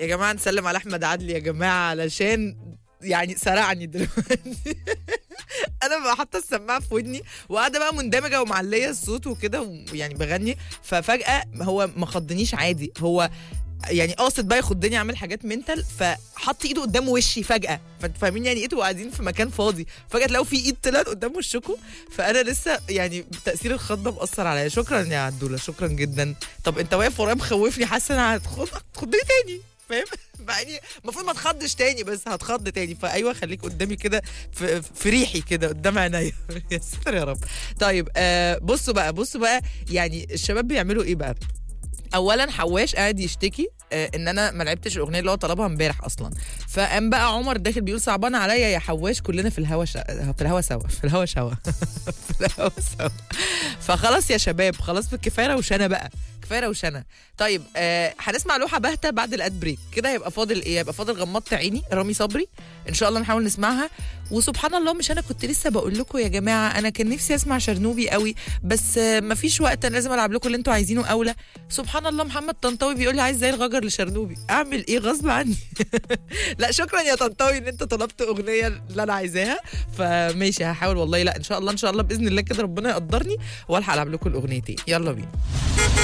يا جماعه نسلم على احمد عدلي يا جماعه علشان يعني سرعني دلوقتي انا بقى حاطه السماعه في ودني وقاعده بقى مندمجه ومعليه الصوت وكده ويعني بغني ففجاه هو ما خضنيش عادي هو يعني قاصد بقى يخضني اعمل حاجات منتل فحط ايده قدام وشي فجاه فانتوا فاهمين يعني ايه قاعدين في مكان فاضي فجاه تلاقوا في ايد طلعت قدام وشكم فانا لسه يعني تاثير الخضه مأثر عليا شكرا يا عدوله شكرا جدا طب انت واقف ورايا مخوفني حاسه انا هتخض تخضني تاني فاهم مع اني المفروض ما اتخضش تاني بس هتخض تاني فايوه خليك قدامي كده في, في ريحي كده قدام عينيا يا ستر يا رب طيب آه بصوا بقى بصوا بقى يعني الشباب بيعملوا ايه بقى اولا حواش قاعد يشتكي آه ان انا ما لعبتش الاغنيه اللي هو طلبها امبارح اصلا فقام بقى عمر داخل بيقول صعبان عليا يا حواش كلنا في الهوا شا... في الهوا سوا في الهوا شوا في الهوا سوا فخلاص يا شباب خلاص كفايه روشنه بقى كفايه روشنه طيب آه هنسمع لوحه باهته بعد الاد بريك كده هيبقى فاضل ايه هيبقى فاضل غمضت عيني رامي صبري ان شاء الله نحاول نسمعها وسبحان الله مش انا كنت لسه بقول لكم يا جماعه انا كان نفسي اسمع شرنوبي قوي بس آه مفيش وقت انا لازم العب لكم اللي انتوا عايزينه اولى سبحان الله محمد طنطاوي بيقول لي عايز زي الغجر لشرنوبي اعمل ايه غصب عني لا شكرا يا طنطاوي ان انت طلبت اغنيه اللي انا عايزاها فماشي هحاول والله لا ان شاء الله ان شاء الله باذن الله كده ربنا يقدرني والحق العب لكم الاغنيتين يلا بينا